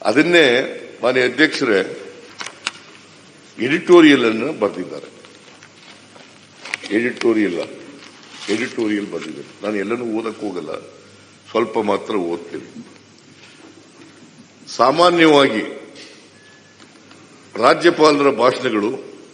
ಅದನ್ನೇ ಮಾನ್ಯ ಅಧ್ಯಕ್ಷರೇ ಎಡಿಟೋರಿಯಲ್ ಅನ್ನು ಬರೆದಿದ್ದಾರೆ ಎಡಿಟೋರಿಯಲ್ ಎಡಿಟೋರಿಯಲ್ ಬರೆದಿದ್ದಾರೆ ನಾನು ಎಲ್ಲನೂ ಓದಕ್ಕೆ ಹೋಗಲ್ಲ ಸ್ವಲ್ಪ ಮಾತ್ರ ಓದ್ತೀನಿ ಸಾಮಾನ್ಯವಾಗಿ ರಾಜ್ಯಪಾಲರ ಭಾಷಣಗಳು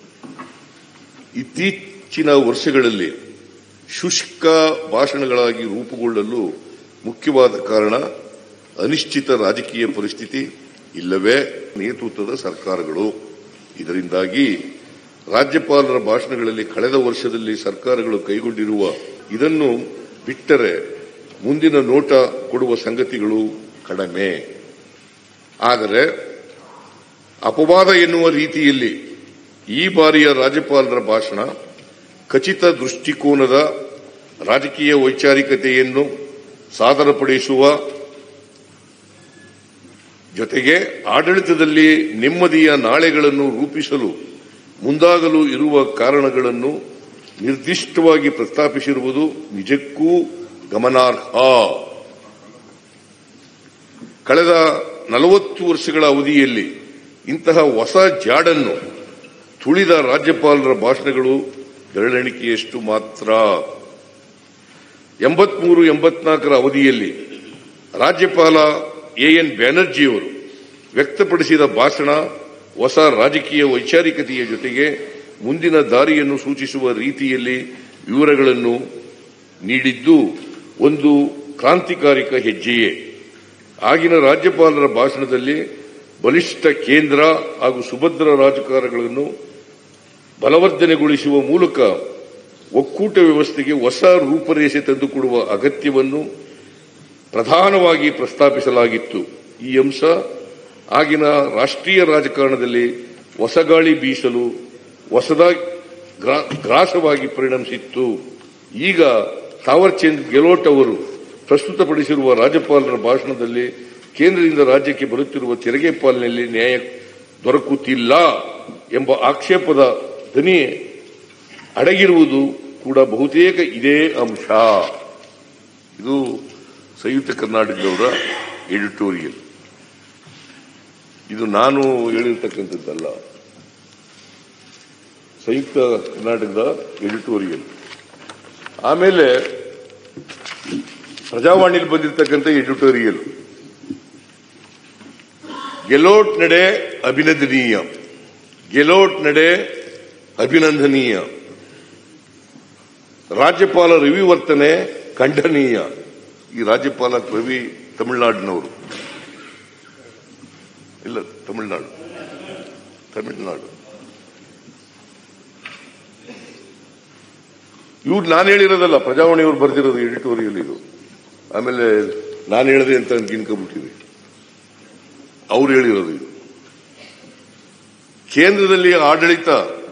ಇತ್ತೀಚಿನ ವರ್ಷಗಳಲ್ಲಿ ಶುಷ್ಕ ಭಾಷಣಗಳಾಗಿ ರೂಪುಗೊಳ್ಳಲು ಮುಖ್ಯವಾದ ಕಾರಣ ಅನಿಶ್ಚಿತ ರಾಜಕೀಯ ಪರಿಸ್ಥಿತಿ ಇಲ್ಲವೇ ನೇತೃತ್ವದ ಸರ್ಕಾರಗಳು ಇದರಿಂದಾಗಿ ರಾಜ್ಯಪಾಲರ ಭಾಷಣಗಳಲ್ಲಿ ಕಳೆದ ವರ್ಷದಲ್ಲಿ ಸರ್ಕಾರಗಳು ಕೈಗೊಂಡಿರುವ ಇದನ್ನು ಬಿಟ್ಟರೆ ಮುಂದಿನ ನೋಟ ಕೊಡುವ ಸಂಗತಿಗಳು ಕಡಿಮೆ ಆದರೆ ಅಪವಾದ ಎನ್ನುವ ರೀತಿಯಲ್ಲಿ ಈ ಬಾರಿಯ ರಾಜ್ಯಪಾಲರ ಭಾಷಣ ಖಚಿತ ದೃಷ್ಟಿಕೋನದ ರಾಜಕೀಯ ವೈಚಾರಿಕತೆಯನ್ನು ಸಾದರಪಡಿಸುವ ಜೊತೆಗೆ ಆಡಳಿತದಲ್ಲಿ ನೆಮ್ಮದಿಯ ನಾಳೆಗಳನ್ನು ರೂಪಿಸಲು ಮುಂದಾಗಲು ಇರುವ ಕಾರಣಗಳನ್ನು ನಿರ್ದಿಷ್ಟವಾಗಿ ಪ್ರಸ್ತಾಪಿಸಿರುವುದು ನಿಜಕ್ಕೂ ಗಮನಾರ್ಹ ಕಳೆದ ನಲವತ್ತು ವರ್ಷಗಳ ಅವಧಿಯಲ್ಲಿ ಇಂತಹ ಹೊಸ ಜಾಡನ್ನು ತುಳಿದ ರಾಜ್ಯಪಾಲರ ಭಾಷಣಗಳು ಬೆರಳೆಣಿಕೆಯಷ್ಟು ಮಾತ್ರ ಎಂಬತ್ಮೂರು ಎಂಬತ್ನಾಲ್ಕರ ಅವಧಿಯಲ್ಲಿ ರಾಜ್ಯಪಾಲ ಎಎನ್ ಬ್ಯಾನರ್ಜಿಯವರು ವ್ಯಕ್ತಪಡಿಸಿದ ಭಾಷಣ ಹೊಸ ರಾಜಕೀಯ ವೈಚಾರಿಕತೆಯ ಜೊತೆಗೆ ಮುಂದಿನ ದಾರಿಯನ್ನು ಸೂಚಿಸುವ ರೀತಿಯಲ್ಲಿ ವಿವರಗಳನ್ನು ನೀಡಿದ್ದು ಒಂದು ಕ್ರಾಂತಿಕಾರಿಕ ಹೆಜ್ಜೆಯೇ ಆಗಿನ ರಾಜ್ಯಪಾಲರ ಭಾಷಣದಲ್ಲಿ ಬಲಿಷ್ಠ ಕೇಂದ್ರ ಹಾಗೂ ಸುಭದ್ರ ರಾಜಕಾರಗಳನ್ನು ಬಲವರ್ಧನೆಗೊಳಿಸುವ ಮೂಲಕ ಒಕ್ಕೂಟ ವ್ಯವಸ್ಥೆಗೆ ಹೊಸ ರೂಪರೇಷೆ ತಂದುಕೊಡುವ ಅಗತ್ಯವನ್ನು ಪ್ರಧಾನವಾಗಿ ಪ್ರಸ್ತಾಪಿಸಲಾಗಿತ್ತು ಈ ಅಂಶ ಆಗಿನ ರಾಷ್ಟ್ರೀಯ ರಾಜಕಾರಣದಲ್ಲಿ ಹೊಸಗಾಳಿ ಬೀಸಲು ಹೊಸದ ಗ್ರಾಸವಾಗಿ ಪರಿಣಮಿಸಿತ್ತು ಈಗ ತಾವರ್ಚಂದ್ ಗೆಲೋಟ್ ಅವರು ಪ್ರಸ್ತುತಪಡಿಸಿರುವ ರಾಜ್ಯಪಾಲರ ಭಾಷಣದಲ್ಲಿ ಕೇಂದ್ರದಿಂದ ರಾಜ್ಯಕ್ಕೆ ಬರುತ್ತಿರುವ ತೆರಿಗೆ ಪಾಲನೆಯಲ್ಲಿ ನ್ಯಾಯ ದೊರಕುತ್ತಿಲ್ಲ ಎಂಬ ಆಕ್ಷೇಪದ ಧ್ವನಿ ಅಡಗಿರುವುದು ಕೂಡ ಬಹುತೇಕ ಇದೇ ಅಂಶ ಇದು ಸಂಯುಕ್ತ ಕರ್ನಾಟಕದವರ ಎಡಿಟೋರಿಯಲ್ ಇದು ನಾನು ಹೇಳಿರ್ತಕ್ಕಂಥದ್ದಲ್ಲ ಸಂಯುಕ್ತ ಕರ್ನಾಟಕದ ಎಡಿಟೋರಿಯಲ್ ಆಮೇಲೆ ಪ್ರಜಾವಾಣಿಯಲ್ಲಿ ಬಂದಿರತಕ್ಕಂಥ ಎಡಿಟೋರಿಯಲ್ ಗೆಲೋಟ್ ನಡೆ ಅಭಿನಂದನೀಯ ಗೆಲೋಟ್ ನಡೆ ಅಭಿನಂದನೀಯ ರಾಜ್ಯಪಾಲ ರವಿ ವರ್ತನೆ ಖಂಡನೀಯ ಈ ರಾಜ್ಯಪಾಲ ರವಿ ತಮಿಳುನಾಡಿನವರು ಇಲ್ಲ ತಮಿಳುನಾಡು ತಮಿಳುನಾಡು ಇವ್ರು ನಾನು ಹೇಳಿರೋದಲ್ಲ ಪ್ರಜಾವಾಣಿಯವರು ಬರೆದಿರೋದು ಎಡಿಟೋರಿಯಲ್ ಇದು ಆಮೇಲೆ ನಾನು ಹೇಳಿದೆ ಅಂತ ಗಿನ್ಕೊಂಡ್ಬಿಟ್ಟಿದೆ ಅವ್ರು ಹೇಳಿರೋದು ಇದು ಕೇಂದ್ರದಲ್ಲಿ ಆಡಳಿತ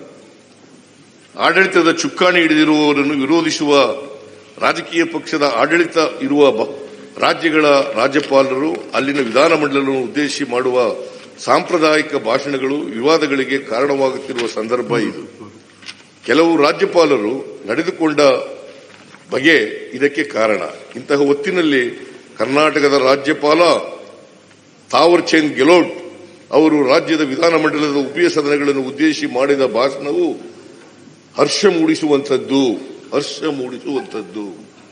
ಆಡಳಿತದ ಚುಕ್ಕಾಣಿ ಹಿಡಿದಿರುವವರನ್ನು ವಿರೋಧಿಸುವ ರಾಜಕೀಯ ಪಕ್ಷದ ಆಡಳಿತ ಇರುವ ಬ- ರಾಜ್ಯಗಳ ರಾಜ್ಯಪಾಲರು ಅಲ್ಲಿನ ವಿಧಾನಮಂಡಲವನ್ನು ಉದ್ದೇಶಿಸಿ ಮಾಡುವ ಸಾಂಪ್ರದಾಯಿಕ ಭಾಷಣಗಳು ವಿವಾದಗಳಿಗೆ ಕಾರಣವಾಗುತ್ತಿರುವ ಸಂದರ್ಭ ಇದು ಕೆಲವು ರಾಜ್ಯಪಾಲರು ನಡೆದುಕೊಂಡ ಬಗೆ ಇದಕ್ಕೆ ಕಾರಣ ಇಂತಹ ಹೊತ್ತಿನಲ್ಲಿ ಕರ್ನಾಟಕದ ರಾಜ್ಯಪಾಲ ತಾವರ್ಚಂದ್ ಗೆಲೋಟ್ ಅವರು ರಾಜ್ಯದ ವಿಧಾನಮಂಡಲದ ಉಭಯ ಸದನಗಳನ್ನು ಉದ್ದೇಶಿಸಿ ಮಾಡಿದ ಭಾಷಣವು ಹರ್ಷ ಮೂಡಿಸುವಂಥದ್ದು ಹರ್ಷ ಮೂಡಿಸುವಂಥದ್ದು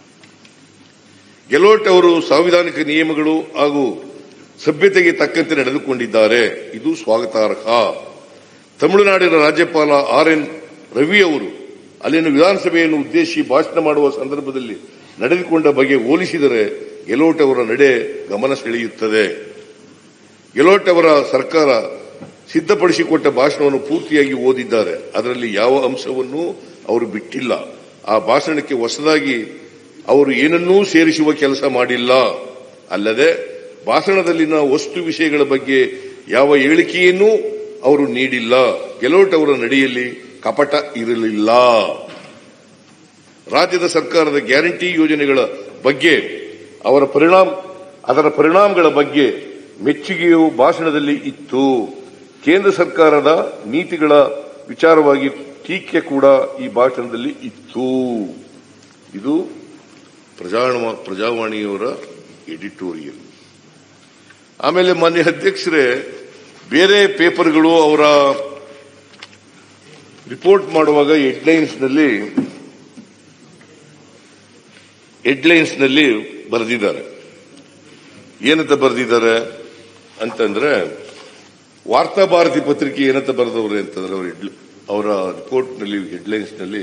ಗೆಲೋಟ್ ಅವರು ಸಾಂವಿಧಾನಿಕ ನಿಯಮಗಳು ಹಾಗೂ ಸಭ್ಯತೆಗೆ ತಕ್ಕಂತೆ ನಡೆದುಕೊಂಡಿದ್ದಾರೆ ಇದು ಸ್ವಾಗತಾರ್ಹ ತಮಿಳುನಾಡಿನ ರಾಜ್ಯಪಾಲ ಆರ್ ಎನ್ ರವಿ ಅವರು ಅಲ್ಲಿನ ವಿಧಾನಸಭೆಯನ್ನು ಉದ್ದೇಶಿಸಿ ಭಾಷಣ ಮಾಡುವ ಸಂದರ್ಭದಲ್ಲಿ ನಡೆದುಕೊಂಡ ಬಗೆ ಹೋಲಿಸಿದರೆ ಗೆಲೋಟ್ ಅವರ ನಡೆ ಗಮನ ಸೆಳೆಯುತ್ತದೆ ಗೆಲೋಟ್ ಅವರ ಸರ್ಕಾರ ಸಿದ್ಧಪಡಿಸಿಕೊಟ್ಟ ಭಾಷಣವನ್ನು ಪೂರ್ತಿಯಾಗಿ ಓದಿದ್ದಾರೆ ಅದರಲ್ಲಿ ಯಾವ ಅಂಶವನ್ನೂ ಅವರು ಬಿಟ್ಟಿಲ್ಲ ಆ ಭಾಷಣಕ್ಕೆ ಹೊಸದಾಗಿ ಅವರು ಏನನ್ನೂ ಸೇರಿಸುವ ಕೆಲಸ ಮಾಡಿಲ್ಲ ಅಲ್ಲದೆ ಭಾಷಣದಲ್ಲಿನ ವಸ್ತು ವಿಷಯಗಳ ಬಗ್ಗೆ ಯಾವ ಹೇಳಿಕೆಯನ್ನೂ ಅವರು ನೀಡಿಲ್ಲ ಗೆಲೋಟ್ ಅವರ ನಡೆಯಲ್ಲಿ ಕಪಟ ಇರಲಿಲ್ಲ ರಾಜ್ಯದ ಸರ್ಕಾರದ ಗ್ಯಾರಂಟಿ ಯೋಜನೆಗಳ ಬಗ್ಗೆ ಅವರ ಪರಿಣಾಮ ಅದರ ಪರಿಣಾಮಗಳ ಬಗ್ಗೆ ಮೆಚ್ಚುಗೆಯು ಭಾಷಣದಲ್ಲಿ ಇತ್ತು ಕೇಂದ್ರ ಸರ್ಕಾರದ ನೀತಿಗಳ ವಿಚಾರವಾಗಿ ಟೀಕೆ ಕೂಡ ಈ ಭಾಷಣದಲ್ಲಿ ಇತ್ತು ಇದು ಪ್ರಜಾವಾಣ- ಪ್ರಜಾವಾಣಿಯವರ ಎಡಿಟೋರಿಯಲ್ ಆಮೇಲೆ ಮಾನ್ಯ ಅಧ್ಯಕ್ಷರೇ ಬೇರೆ ಪೇಪರ್ಗಳು ಅವರ ರಿಪೋರ್ಟ್ ಮಾಡುವಾಗ ಹೆಡ್ಲೈನ್ಸ್ ನಲ್ಲಿ ಹೆಡ್ಲೈನ್ಸ್ ನಲ್ಲಿ ಬರೆದಿದ್ದಾರೆ ಏನಂತ ಬರೆದಿದ್ದಾರೆ ಅಂತಂದ್ರೆ ವಾರ್ತಾ ಭಾರತಿ ಪತ್ರಿಕೆ ಏನಂತ ಬರೆದವ್ರೆ ಅಂತಂದ್ರೆ ಅವ್ರ ಹೆಡ್- ಅವರ ರಿಪೋರ್ಟ್ ನಲ್ಲಿ ಹೆಡ್ಲೈನ್ಸ್ ನಲ್ಲಿ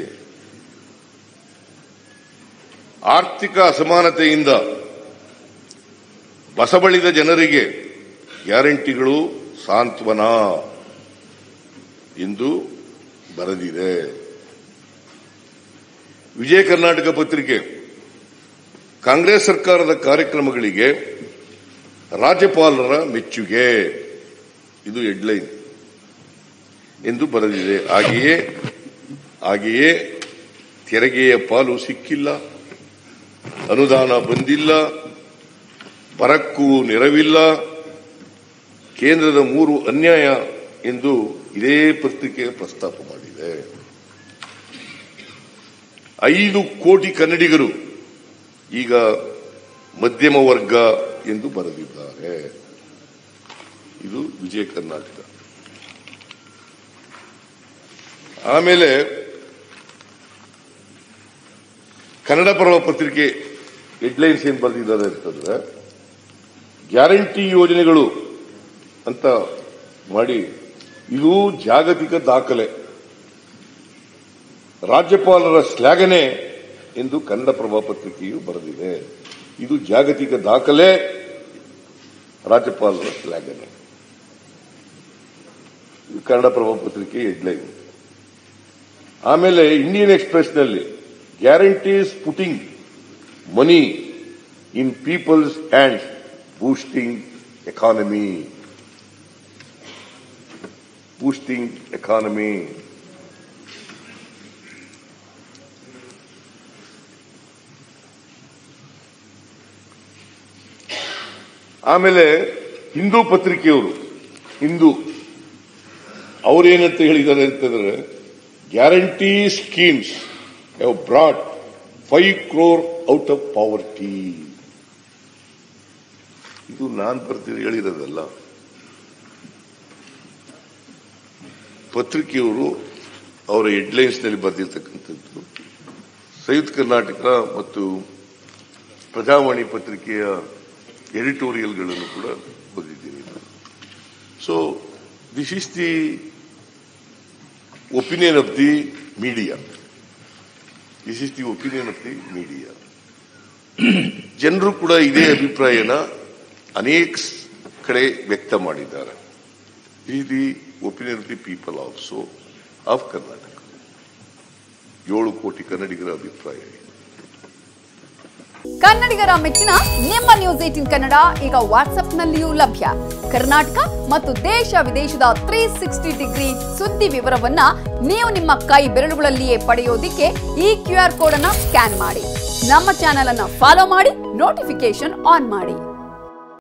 ಆರ್ಥಿಕ ಅಸಮಾನತೆಯಿಂದ ಬಸಬಳಿದ ಜನರಿಗೆ ಗ್ಯಾರಂಟಿಗಳು ಸಾಂತ್ವನ ಎಂದು ಬರೆದಿದೆ ವಿಜಯ ಕರ್ನಾಟಕ ಪತ್ರಿಕೆ ಕಾಂಗ್ರೆಸ್ ಸರ್ಕಾರದ ಕಾರ್ಯಕ್ರಮಗಳಿಗೆ ರಾಜ್ಯಪಾಲರ ಮೆಚ್ಚುಗೆ ಇದು ಹೆಡ್ಲೈನ್ ಎಂದು ಬರೆದಿದೆ ಹಾಗೆಯೇ ಹಾಗೆಯೇ ತೆರಿಗೆಯ ಪಾಲು ಸಿಕ್ಕಿಲ್ಲ ಅನುದಾನ ಬಂದಿಲ್ಲ ಬರಕ್ಕೂ ನೆರವಿಲ್ಲ ಕೇಂದ್ರದ ಮೂರು ಅನ್ಯಾಯ ಎಂದು ಇದೇ ಪತ್ರಿಕೆ ಪ್ರಸ್ತಾಪ ಮಾಡಿದೆ ಐದು ಕೋಟಿ ಕನ್ನಡಿಗರು ಈಗ ಮಧ್ಯಮ ವರ್ಗ ಎಂದು ಬರೆದಿದ್ದಾರೆ ಇದು ವಿಜಯ ಕರ್ನಾಟಕ ಆಮೇಲೆ ಕನ್ನಡ ಪರ್ವ ಪತ್ರಿಕೆ ಹೆಡ್ಲೈನ್ಸ್ ಏನ್ ಬರೆದಿದ್ದಾರೆ ಅಂತಂದ್ರೆ ಗ್ಯಾರಂಟಿ ಯೋಜನೆಗಳು ಅಂತ ಮಾಡಿ ಇದು ಜಾಗತಿಕ ದಾಖಲೆ ರಾಜ್ಯಪಾಲರ ಶ್ಲಾಘನೆ ಎಂದು ಕನ್ನಡ ಪ್ರಭಾ ಪತ್ರಿಕೆಯು ಬರೆದಿದೆ ಇದು ಜಾಗತಿಕ ದಾಖಲೆ ರಾಜ್ಯಪಾಲರ ಶ್ಲಾಘನೆ ಇದು ಕನ್ನಡ ಪ್ರಭಾ ಪತ್ರಿಕೆ ಹೆಡ್ಲೈನ್ ಆಮೇಲೆ ಇಂಡಿಯನ್ ಎಕ್ಸ್ಪ್ರೆಸ್ ನಲ್ಲಿ guarantees putting money in people's hands boosting economy boosting economy ಆಮೇಲೆ ಹಿಂದೂ ಪತ್ರಿಕೆಯವರು ಹಿಂದೂ ಅವರೇನಂತ ಹೇಳಿದ್ದಾರೆ ಅಂತಂದ್ರೆ guarantee schemes have brought five crore out of poverty ಇದು ನಾನ್ ಬರ್ತೀನಿ ಹೇಳಿರೋದಲ್ಲ ಪತ್ರಿಕೆಯವರು ಅವರ ಹೆಡ್ಲೈನ್ಸ್ ನಲ್ಲಿ ಬರೆದಿರ್ತಕ್ಕಂಥದ್ದು ಸಂಯುಕ್ತ ಕರ್ನಾಟಕ ಮತ್ತು ಪ್ರಜಾವಾಣಿ ಪತ್ರಿಕೆಯ ಎಡಿಟೋರಿಯಲ್ಗಳನ್ನು ಕೂಡ ಬರೆದಿದ್ದೀನಿ so this is the opinion of the media this is the opinion of the media ಜನರು ಕೂಡ ಇದೇ ಅಭಿಪ್ರಾಯನ ಅನೇಕ ಕಡೆ ವ್ಯಕ್ತ ಮಾಡಿದ್ದಾರೆ ಈ the opinion of the people also of Karnataka ಏಳು ಕೋಟಿ ಕನ್ನಡಿಗರ ಅಭಿಪ್ರಾಯ ಇದೆ ಕನ್ನಡಿಗರ ಮೆಚ್ಚಿನ ನಿಮ್ಮ ನ್ಯೂಸ್ ಏಟಿನ್ ಕನ್ನಡ ಈಗ ವಾಟ್ಸ್ಆಪ್ನಲ್ಲಿಯೂ ಲಭ್ಯ ಕರ್ನಾಟಕ ಮತ್ತು ದೇಶ ವಿದೇಶದ ತ್ರೀ ಸಿಕ್ಸ್ಟಿ ಡಿಗ್ರಿ ಸುದ್ದಿ ವಿವರವನ್ನ ನೀವು ನಿಮ್ಮ ಕೈ ಬೆರಳುಗಳಲ್ಲಿಯೇ ಪಡೆಯೋದಿಕ್ಕೆ ಈ ಕ್ಯೂ ಆರ್ ಕೋಡ್ ಅನ್ನ ಸ್ಕ್ಯಾನ್ ಮಾಡಿ ನಮ್ಮ ಚಾನೆಲ್ ಅನ್ನ ಫಾಲೋ ಮಾಡಿ ನೋಟಿಫಿಕೇಶನ್ ಆನ್ ಮಾಡಿ